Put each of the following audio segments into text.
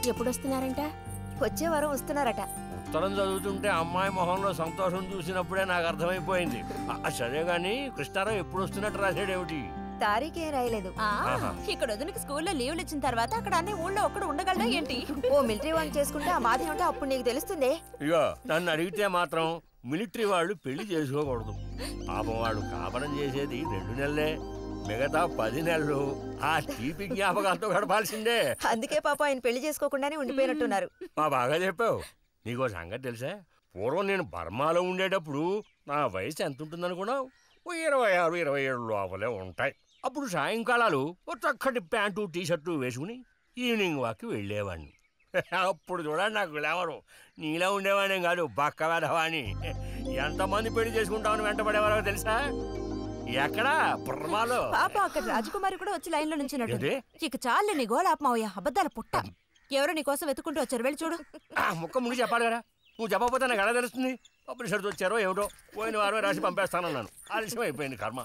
ఎప్పుడు వస్తున్నారంట వచ్చే వారం వస్తున్నారట ఉత్తరం చదువుతుంటే అమ్మాయి మొహంలో సంతోషం చూసినప్పుడే నాకు అర్థమైపోయింది ఆ, సరే గాని కృష్ణారావు ఎప్పుడు వస్తున్నట్టు రాశాడేమిటి తారీఖేం రాయలేదు ఆ, ఆహా. ఇక్కడ వదినకి స్కూల్లో లీవ్లు ఇచ్చిన తర్వాత అక్కడ అన్ని ఊళ్ళో ఒక్కడు ఉండగలడా ఏంటి ఓ మిలిటరీ వాడిని చేసుకుంటే ఆ మాది ఉంటే అప్పుడు నీకు తెలుస్తుంది ఇగో నన్ను అడిగితే మాత్రం మిలిటరీ వాళ్ళు పెళ్లి చేసుకోకూడదు పాపం వాడు కాపరం చేసేది రెండు నెలలే మిగతా పది నెలలు ఆ తీపి జ్ఞాపకాలతో గడపాల్సిందే అందుకే పాప ఆయన పెళ్లి చేసుకోకుండానే ఉండిపోయినట్టున్నారు మా బాగా చెప్పావు నీకో సంగతి తెలుసా పూర్వం నేను బర్మాలో ఉండేటప్పుడు నా వయసు ఎంత ఉంటుందనుకున్నావు ఓ ఇరవై ఆరు ఇరవై ఏడు లోపలే ఉంటాయి అప్పుడు సాయంకాలాలు ఓ చక్కటి ప్యాంటు టీ షర్టు వేసుకుని ఈవినింగ్ వాక్కి వెళ్ళేవాడిని అప్పుడు చూడండి నాకు గ్లామరు నీలా ఉండేవాడిని కాదు బక్క వెధవాణి ఎంతమంది పెళ్లి చేసుకుంటామని వెంటపడేవారో తెలుసా ఎక్కడా బర్మాలో పాప అక్కడ రాజకుమారి కూడా వచ్చి లైన్లో నుంచినట్టు ఏంటి? ఇక చాలు నీ గోళ ఆపమావయ్య అబద్ధాల పుట్ట ఎవరో నీ కోసం వెతుకుంటూ వచ్చారు వెళ్ళి చూడు ఆ ముక్క ముందు చెప్పాలి కదా నువ్వు చెప్పకపోతే నాకు ఎలా తెలుస్తుంది అప్పుడు సరితో వచ్చారో ఏమిటో పోయిన వారమే రాసి పంపేస్తానన్నాను ఆలస్యం అయిపోయింది కర్మ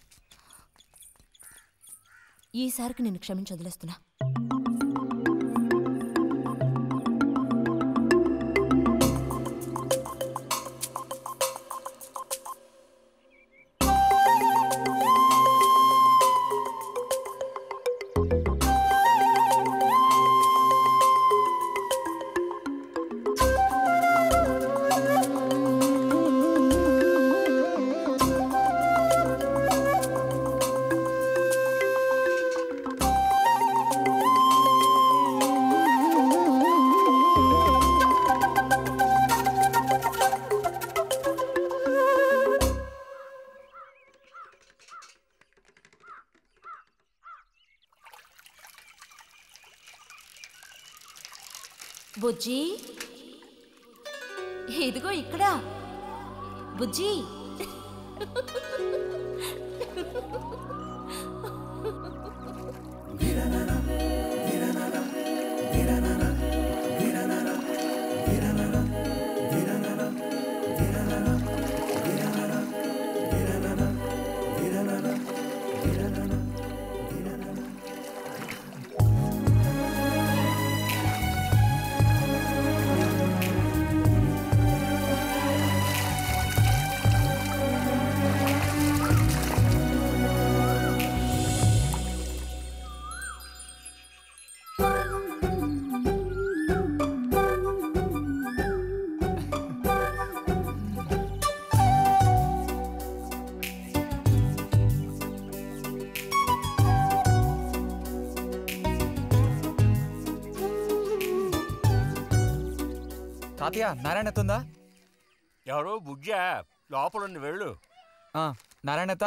ఈసారికి నిన్ను క్షమించి వదిలేస్తున్నా బుజ్జి ఇదిగో ఇక్కడ బుజ్జి తాతయ్య నారాయణతుందా ఎవరు బుజ్జా లోపలుండి వెళ్ళు నారాయణత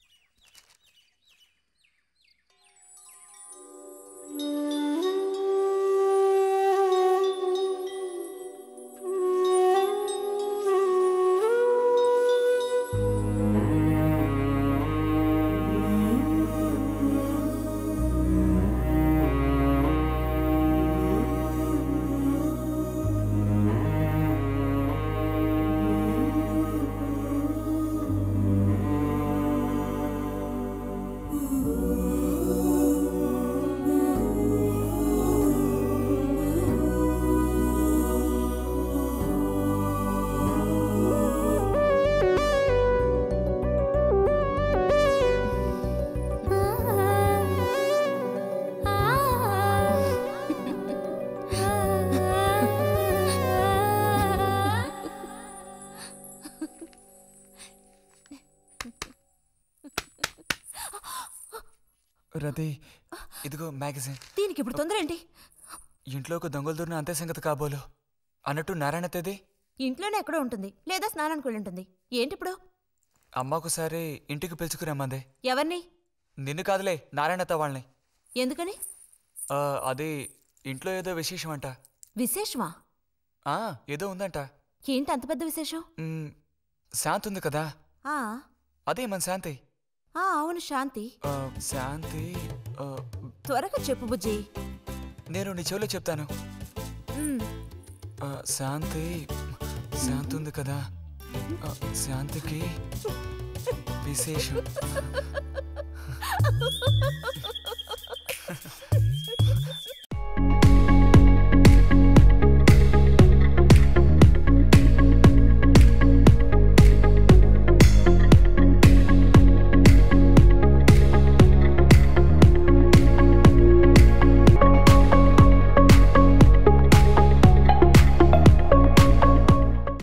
రతి ఇదిగో మ్యాగజైన్ దీనికి ఇప్పుడు తొందర ఏంటి ఇంట్లో ఒక దొంగలు దూరిన అంతే సంగతి కాబోలు అన్నట్టు నారాయణతది ఇంట్లోనే ఎక్కడో ఉంటుంది లేదా స్నానానికి వెళ్ళి ఉంటుంది ఏంటి ఇప్పుడు అమ్మ ఒకసారి ఇంటికి పిలుచుకురమ్మంది ఎవరిని నిన్ను కాదులే నారాయణత వాళ్ళని ఎందుకని ఆ, అది ఇంట్లో ఏదో విశేషం అంట విశేషమా ఆ, ఏదో ఉందంట ఏంటి అంత పెద్ద విశేషం మ్, శాంతి ఉంది కదా ఆ అదే మన శాంతి ఆ అవును శాంతి ఆ, శాంతి ఆ, త్వరగా చెప్పు బుజ్జి నేను నీ చెవిలో చెప్తాను ఉమ్, ఆ, శాంతి శాంతి ఉంది కదా ఆ, శాంతికి విశేషం